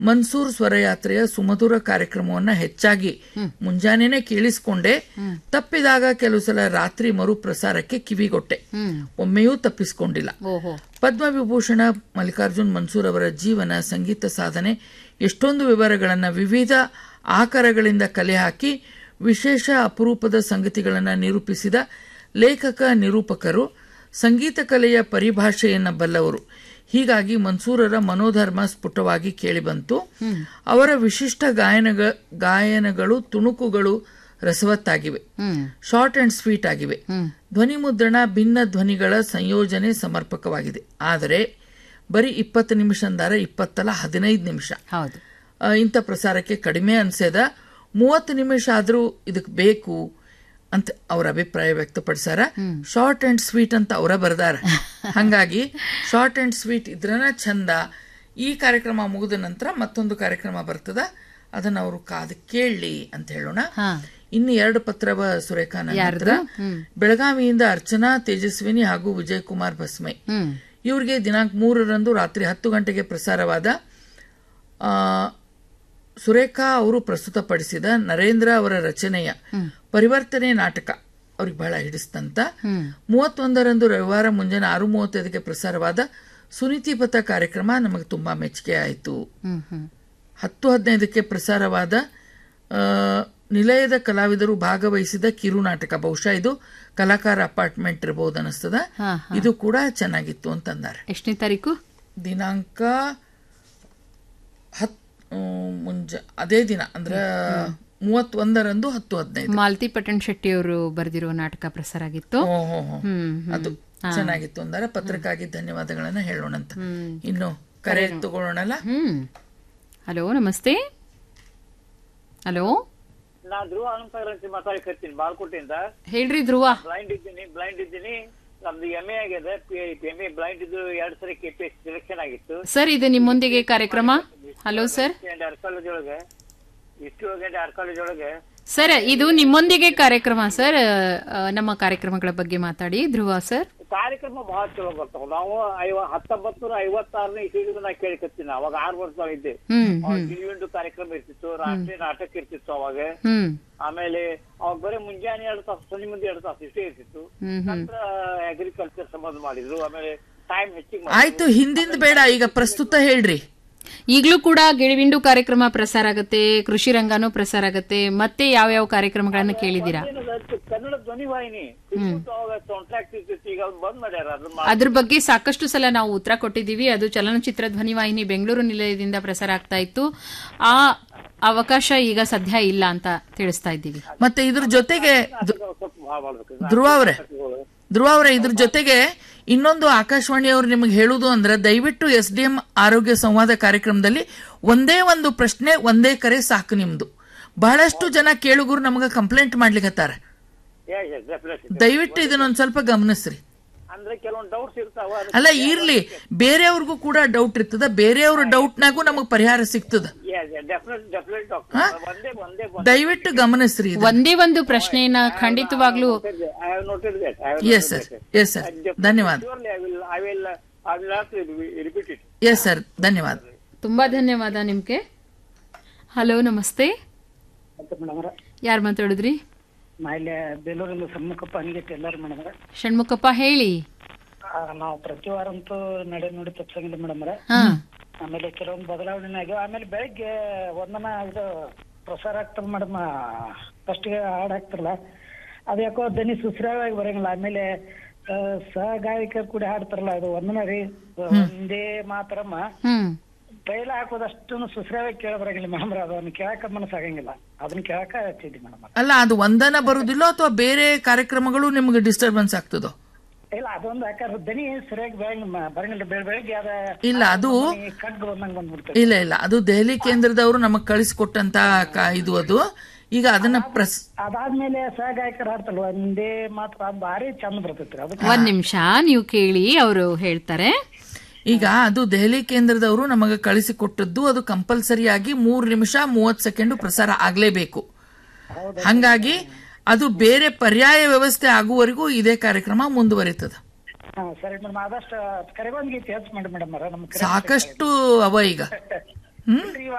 ಮನ್ಸೂರ್ ಸ್ವರಯಾತ್ರೆಯ ಸುಮಧುರ ಕಾರ್ಯಕ್ರಮವನ್ನ ಹೆಚ್ಚಾಗಿ ಮುಂಜಾನೆನೆ ಕೇಳಿಸಿಕೊಂಡೆ ತಪ್ಪಿದಾಗ ಕೆಲವು ಸಲ ರಾತ್ರಿ ಮರುಪ್ರಸಾರಕ್ಕೆ ಕಿವಿಗೊಟ್ಟೆ ಒಮ್ಮೆಯೂ ತಪ್ಪಿಸಿಕೊಂಡಿಲ್ಲ ಓಹೋ ಪದ್ಮವಿಭೂಷಣ ಮಲ್ಲಿಕಾರ್ಜುನ್ ಮನ್ಸೂರ್ ಅವರ ಜೀವನ ಸಂಗೀತ ಸಾಧನೆ ಎಷ್ಟೊಂದು ವಿವರಗಳನ್ನ ವಿವಿಧ ಆಕಾರಗಳಿಂದ ಕಲೆ ಹಾಕಿ ವಿಶೇಷ ಅಪರೂಪದ ಸಂಗತಿಗಳನ್ನು ನಿರೂಪಿಸಿದ ಲೇಖಕ ನಿರೂಪಕರು ಸಂಗೀತ ಕಲೆಯ ಪರಿಭಾಷೆಯನ್ನ ಬಲ್ಲವರು ಹೀಗಾಗಿ ಮನ್ಸೂರರ ಮನೋಧರ್ಮ ಸ್ಫುಟವಾಗಿ ಕೇಳಿಬಂತು ಅವರ ವಿಶಿಷ್ಟ ಗಾಯನಗ ಗಾಯನಗಳು ತುಣುಕುಗಳು ರಸವತ್ತಾಗಿವೆ ಶಾರ್ಟ್ ಅಂಡ್ ಸ್ವೀಟ್ ಆಗಿವೆ ಧ್ವನಿ ಮುದ್ರಣ ಭಿನ್ನ ಧ್ವನಿಗಳ ಸಂಯೋಜನೆ ಸಮರ್ಪಕವಾಗಿದೆ ಆದರೆ ಬರೀ ಇಪ್ಪತ್ತು ನಿಮಿಷ ಅಂದಾರ ಇಪ್ಪತ್ತಲ್ಲ ಹದಿನೈದು ನಿಮಿಷ ಹೌದು ಆ, ಇಂಥ ಪ್ರಸಾರಕ್ಕೆ ಕಡಿಮೆ ಅನ್ಸೇದ ಮೂವತ್ತು ನಿಮಿಷ ಆದ್ರೂ ಇದಕ್ಕೆ ಬೇಕು ಅಂತ ಅವ್ರ ಅಭಿಪ್ರಾಯ ವ್ಯಕ್ತಪಡಿಸಾರ ಶಾರ್ಟ್ ಅಂಡ್ ಸ್ವೀಟ್ ಅಂತ ಅವರ ಬರ್ದಾರ ಹಂಗಾಗಿ ಶಾರ್ಟ್ ಅಂಡ್ ಸ್ವೀಟ್ ಇದ್ರನ ಚಂದ ಈ ಕಾರ್ಯಕ್ರಮ ಮುಗಿದ ನಂತರ ಮತ್ತೊಂದು ಕಾರ್ಯಕ್ರಮ ಬರ್ತದ ಅದನ್ನ ಅವರು ಕಾದು ಕೇಳಲಿ ಅಂತ ಹೇಳೋಣ ಹಾ ಇನ್ನು ಎರಡು ಪತ್ರವ ಸುರೇಖಾ ನನ್ನ ಹತ್ರ ಬೆಳಗಾವಿಯಿಂದ ಅರ್ಚನಾ ತೇಜಸ್ವಿನಿ ಹಾಗೂ ವಿಜಯ್ ಕುಮಾರ್ ಭಸ್ಮೈ ಹ್ಮ್ ಇವರಿಗೆ ದಿನಾಂಕ ಮೂರರಂದು ರಾತ್ರಿ ಹತ್ತು ಗಂಟೆಗೆ ಪ್ರಸಾರವಾದ ಆ, ಸುರೇಖಾ ಅವರು ಪ್ರಸ್ತುತಪಡಿಸಿದ ನರೇಂದ್ರ ಅವರ ರಚನೆಯ ಪರಿವರ್ತನೆ ನಾಟಕ ಅವ್ರಿಗೆ ಬಹಳ ಹಿಡಿಸ್ತಂತ ಮೂವತ್ತೊಂದರಂದು ರವಿವಾರ ಮುಂಜಾನೆ ಆರು ಮೂವತ್ತೈದಕ್ಕೆ ಪ್ರಸಾರವಾದ ಸುನೀತಿ ಪಥ ಕಾರ್ಯಕ್ರಮ ನಮಗೆ ತುಂಬಾ ಮೆಚ್ಚುಗೆ ಆಯಿತು ಹ್ಮ್ ಹ್ಮ್ ಹತ್ತು ಹದಿನೈದಕ್ಕೆ ಪ್ರಸಾರವಾದ ಆ, ನಿಲಯದ ಕಲಾವಿದರು ಭಾಗವಹಿಸಿದ ಕಿರು ನಾಟಕ ಬಹುಶಃ ಇದು ಕಲಾಕಾರ ಅಪಾರ್ಟ್ಮೆಂಟ್ ಇರಬಹುದು ಅನಿಸ್ತದ ಹಾ, ಇದು ಕೂಡ ಚೆನ್ನಾಗಿತ್ತು ಅಂತಂದಾರೆ ಎಷ್ಟನೇ ತಾರೀಕು ದಿನಾಂಕ ಹತ್ ಆ, ಮುಂಜ ಅದೇ ದಿನ ಅಂದ್ರ ಮೂವತ್ತೊಂದರಂದು ಹತ್ತು ಹದಿನೈದು ಮಾಲ್ತಿ ಪಟಣ್ ಶೆಟ್ಟಿ ಅವರು ಬರೆದಿರೋ ನಾಟಕ ಪ್ರಸಾರ ಆಗಿತ್ತು ಓ, ಹೋ, ಹೋ. ಹ್ಮ್ ಹ್ಮ್. ಅದು ಚೆನ್ನಾಗಿತ್ತು ಅಂದಾರ ಪತ್ರಕ್ಕಾಗಿ ಧನ್ಯವಾದಗಳನ್ನ ಹೇಳೋಣಂತ ಇನ್ನು ಕರೆ ತಗೊಳ್ಳೋಣಲ್ಲ ಹ್ಮ್ ಹಲೋ ನಮಸ್ತೆ ಹಲೋ ನಾ ಧ್ರುವ ಅನಂತಸಾಗರ್ ಅಂತ ಮಾತಾಡ್ಕತ್ತೀನಿ ಬಾಲ್ಕೋಟೆಯಿಂದ ಹೇಳ್ರಿ ಧ್ರುವ ಬ್ಲೈಂಡ್ ಇದ್ದೀನಿ ಬ್ಲೈಂಡ್ ಇದ್ದೀನಿ ನಮ್ದು ಎಂ ಎ ಆಗಿದೆ ಎಂ ಎ ಬ್ಲೈಂಡ್ ಇದ್ದು ಎರಡ್ ಸರಿ ಕೆ ಪಿ ಎಸ್ ಸೆಲೆಕ್ಷನ್ ಆಗಿತ್ತು ಸರ್ ಇದು ನಿಮ್ಮೊಂದಿಗೆ ಕಾರ್ಯಕ್ರಮ ಹಲೋ ಸರ್ ಆರ್ ಕಾಲೇಜ್ ಒಳಗೆ ಇಷ್ಟು ಗಂಟೆ ಆರ್ ಕಾಲೇಜ್ ಒಳಗೆ ಸರ್ ಇದು ನಿಮ್ಮೊಂದಿಗೆ ಕಾರ್ಯಕ್ರಮ ಸರ್ ಆ, ನಮ್ಮ ಕಾರ್ಯಕ್ರಮಗಳ ಬಗ್ಗೆ ಮಾತಾಡಿ ಧ್ರುವ ಸರ್ ಕಾರ್ಯಕ್ರಮ ಬಹಳ ಚಲೋ ಬರ್ತಾವ ನಾವು ಐವ ಹತ್ತೊಂಬತ್ತು ನೂರ ಐವತ್ತಾರನೇ ಇಸ್ವಿಗೆ ನಾ ಕೇಳಿಕತ್ತೀನಿ ಅವಾಗ ಆರು ವರ್ಷ ಇದ್ದೆ ಹ್ಮ್ ಅವಾಗ ಗಿಳಿವಿಂಡು ಕಾರ್ಯಕ್ರಮ ಇರ್ತಿತ್ತು ರಾಷ್ಟ್ರೀಯ ನಾಟಕ ಇರ್ತಿತ್ತು ಅವಾಗ ಹ್ಮ್ ಆಮೇಲೆ ಅವಾಗ ಬರೀ ಮುಂಜಾನೆ ಎರಡು ತಾಸು ಸಂಜೆ ಮುಂದೆ ಎರಡು ತಾಸು ಇಷ್ಟೇ ಇರ್ತಿತ್ತು ಹ್ಮ್ ಹ್ಮ್ ನಂತರ ಅಗ್ರಿಕಲ್ಚರ್ ಸಂಬಂಧ ಮಾಡಿದ್ರು ಆಮೇಲೆ ಟೈಮ್ ಹೆಚ್ಚಿಗೆ ಆಯ್ತು ಹಿಂದಿಂದ ಬೇಡ ಈಗ ಪ್ರಸ್ತುತ ಹೇಳ್ರಿ ಈಗಲೂ ಕೂಡ ಗಿಳಿವಿಂಡು ಕಾರ್ಯಕ್ರಮ ಪ್ರಸಾರ ಆಗತ್ತೆ ಕೃಷಿ ರಂಗನೂ ಪ್ರಸಾರ ಆಗತ್ತೆ ಮತ್ತೆ ಯಾವ ಯಾವ ಕಾರ್ಯಕ್ರಮಗಳನ್ನ ಕೇಳಿದೀರಾ ಏನದು ಕನ್ನಡ ಧ್ವನಿವಾಹಿನಿ ಅವಾಗ ಕಾಂಟ್ರಾಕ್ಟ್ ಇರ್ತಿತ್ತು ಈಗ ಅವ್ರು ಬಂದ್ ಮಾಡ್ಯಾರ ಅದನ್ನ ಅದ್ರ ಬಗ್ಗೆ ಸಾಕಷ್ಟು ಸಲ ನಾವು ಉತ್ತರ ಕೊಟ್ಟಿದ್ದೀವಿ ಅದು ಚಲನಚಿತ್ರ ಧ್ವನಿವಾಹಿನಿ ಬೆಂಗಳೂರು ನಿಲಯದಿಂದ ಪ್ರಸಾರ ಆಗ್ತಾ ಇತ್ತು ಆ ಅವಕಾಶ ಈಗ ಸದ್ಯ ಇಲ್ಲ ಅಂತ ತಿಳಿಸ್ತಾ ಇದ್ದೀವಿ ಮತ್ತೆ ಇದ್ರ ಜೊತೆಗೆ ದ್- ಸ್ವಲ್ಪ ಭಾಳ ಮಾಡ್ಬೇಕು ಧ್ರುವ ಅವರೇ ಧ್ರುವ ಅವರೇ ಇದ್ರ ಜೊತೆಗೆ ಇನ್ನೊಂದು ಆಕಾಶವಾಣಿಯವರು ನಿಮಗೆ ಹೇಳುವುದು ಅಂದ್ರೆ ದಯವಿಟ್ಟು ಎಸ್ ಡಿ ಎಂ ಆರೋಗ್ಯ ಸಂವಾದ ಕಾರ್ಯಕ್ರಮದಲ್ಲಿ ಒಂದೇ ಒಂದು ಪ್ರಶ್ನೆ ಒಂದೇ ಕರೆ ಸಾಕು ನಿಮ್ದು ಬಹಳಷ್ಟು ಜನ ಕೇಳುಗರು ನಮಗೆ ಕಂಪ್ಲೇಂಟ್ ಮಾಡ್ಲಿಕತ್ತಾರ Yes, yes, definitely. ದಯವಿಟ್ಟು ಇದನ್ನೊಂದ್ ಸ್ವಲ್ಪ ಗಮನಿಸ್ರಿ ಅಂದ್ರೆ ಕೆಲವೊಂದು ಡೌಟ್ಸ್ ಇರ್ತಾವ ಅದಕ್ಕೆ ಅಲ್ಲ ಇರ್ಲಿ ಬೇರೆಯವ್ರಿಗೂ ಕೂಡ ಡೌಟ್ ಇರ್ತದ ಬೇರೆಯವ್ರ ಡೌಟ್ನಾಗೂ ನಮಗ್ ಪರಿಹಾರ ಸಿಗ್ತದ yes, yes, definitely, definitely doctor. ಒಂದೇ ಒಂದೇ ಒಂದೇ ದಯವಿಟ್ಟು ಗಮನಿಸ್ರಿ ಇದು ಒಂದೇ ಒಂದು ಪ್ರಶ್ನೆಯನ್ನ ಖಂಡಿತವಾಗ್ಲೂ I have noted that. I have yes noted sir that. Yes sir And definitely, ಧನ್ಯವಾದ surely I will, I will, I will have to re- repeat it. Yes sir ಧನ್ಯವಾದ ತುಂಬಾ ಧನ್ಯವಾದ ನಿಮ್ಗೆ ಹಲೋ ನಮಸ್ತೆ ಯಾರು ಮಾತಾಡಿದ್ರಿ ನಾ ಇಲ್ಲಿ ಬೇಲೂರಿಂದ ಸಮ್ಮುಖಪ್ಪ ಅನಿಗೈತಿ ಎಲ್ಲಾರು ಮೇಡಮ್ ಷಣ್ಮುಖಪ್ಪ ಹೇಳಿ ನಾವು ಪ್ರತಿ ವಾರ ಅಂತೂ ನಡೆ ನೋಡಿ ತಪ್ಸಂಗಿಲ್ಲ ಮೇಡಮ್ ಹಾ ಆಮೇಲೆ ಕೆಲವೊಂದು ಬದಲಾವಣೆ ಆಗ್ಯಾವ ಆಮೇಲೆ ಬೆಳಗ್ಗೆ ಒಂದನ ಇದು ಪ್ರಸಾರ ಆಗ್ತದ ಮೇಡಮ್ ಫಸ್ಟ್ಗೆ ಹಾಡ್ ಹಾಕ್ತಾರಲ್ಲ ಅದು ಯಾಕೋ ದನಿ ಸುಶ್ರಾವಾಗಿ ಬರಂಗಿಲ್ಲ ಆಮೇಲೆ ಆ, ಸಹ ಗಾಯಕರು ಕೂಡ ಹಾಡ್ತಾರಲ್ಲ ಅದು ಒಂದನ ರೀ ಒಂದೇ ಮಾತ್ರಮ್ಮ ಹ್ಮ್ ಪೈಲ ಹಾಕೋದಷ್ಟು ಸುಶ್ರಾವಾಗಿ ಕೇಳ ಬರಂಗಿಲ್ಲ ಮೇಡಮ್ ಅದನ್ನ ಕೇಳಕ ಮನಸ್ಸಾಗಂಗಿಲ್ಲ ಅದನ್ನ ಕೇಳಕ ಹಚ್ಚಿದ್ವಿ ಮೇಡಮ್ ಅಲ್ಲ ಅದು ಒಂದನ ಬರುದಿಲ್ಲ ಅಥವಾ ಬೇರೆ ಕಾರ್ಯಕ್ರಮಗಳು ನಿಮ್ಗೆ ಡಿಸ್ಟರ್ಬೆನ್ಸ್ ಆಗ್ತದೋ ಇಲ್ಲ ಅದೊಂದು ಯಾಕಂದ್ರೆ ದನಿ ಸರಿಯಾಗಿ ಬರಂಗಿಲ್ಲ ಬರಂಗಿಲ್ಲ ಬೆಳ ಬೆಳಗ್ಗೆ ಅದ ಇಲ್ಲ ಅದು ಕಗ್ಗು ಬಂದಂಗ ಬಂದ್ಬಿಡ್ತದೆ ಇಲ್ಲ ಇಲ್ಲ ಅದು ದೆಹಲಿ ಕೇಂದ್ರದವರು ನಮಗ್ ಕಳಿಸ್ಕೊಟ್ಟಂತ ಕಾ- ಇದು ಅದು ಈಗ ಅದನ್ನ ಪ್ರಸ್ ಅದಾದ್ಮೇಲೆ ಸಹಗಾಯಕರು ಹಾಡ್ತಲ್ವ ಒಂದೇ ಮಾತ್ರ ಅದ್ ಭಾರಿ ಚಂದ ಬರ್ತೈತ್ರಿ ಅದಕ್ಕೆ ಒಂದ್ ನಿಮಿಷ ನೀವು ಕೇಳಿ ಅವರು ಹೇಳ್ತಾರೆ ಈಗ ಅದು ದೆಹಲಿ ಕೇಂದ್ರದವರು ನಮಗೆ ಕಳಿಸಿಕೊಟ್ಟದ್ದು ಅದು ಕಂಪಲ್ಸರಿಯಾಗಿ ಮೂರು ನಿಮಿಷ ಮೂವತ್ ಸೆಕೆಂಡ್ ಪ್ರಸಾರ ಆಗ್ಲೇಬೇಕು ಹಂಗಾಗಿ ಅದು ಬೇರೆ ಪರ್ಯಾಯ ವ್ಯವಸ್ಥೆ ಆಗುವವರೆಗೂ ಇದೇ ಕಾರ್ಯಕ್ರಮ ಮುಂದುವರಿತದ ಹಾ ಸರಿ ಮೇಡಮ್ ಆದಷ್ಟು ಕರೆಗೊಂದ್ ಗೀತೆ ಹೆಚ್ಚು ಮಾಡಿ ಮೇಡಮ್ ನಮ್ಮ ಕರೆ ಸಾಕಷ್ಟು ಅವ ಈಗ ಇಲ್ರಿ,